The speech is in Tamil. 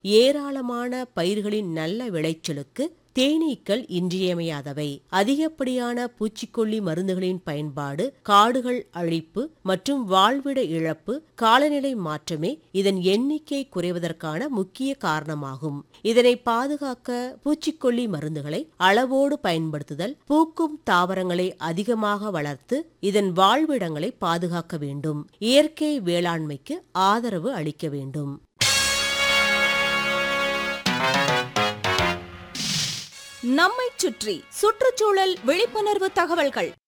ஏராளமான பயிர்களின் நல்ல விளைச்சலுக்கு தேனீக்கள் இன்றியமையாதவை அதிகப்படியான பூச்சிக்கொல்லி மருந்துகளின் பயன்பாடு காடுகள் அழிப்பு மற்றும் வாழ்விட இழப்பு காலநிலை மாற்றமே இதன் எண்ணிக்கை குறைவதற்கான முக்கிய காரணமாகும் இதனை பாதுகாக்க பூச்சிக்கொல்லி மருந்துகளை அளவோடு பயன்படுத்துதல் பூக்கும் தாவரங்களை அதிகமாக வளர்த்து இதன் வாழ்விடங்களை பாதுகாக்க வேண்டும் இயற்கை வேளாண்மைக்கு ஆதரவு அளிக்க வேண்டும் நம்மைச் சுற்றி சுற்றுச்சூழல் விழிப்புணர்வு தகவல்கள்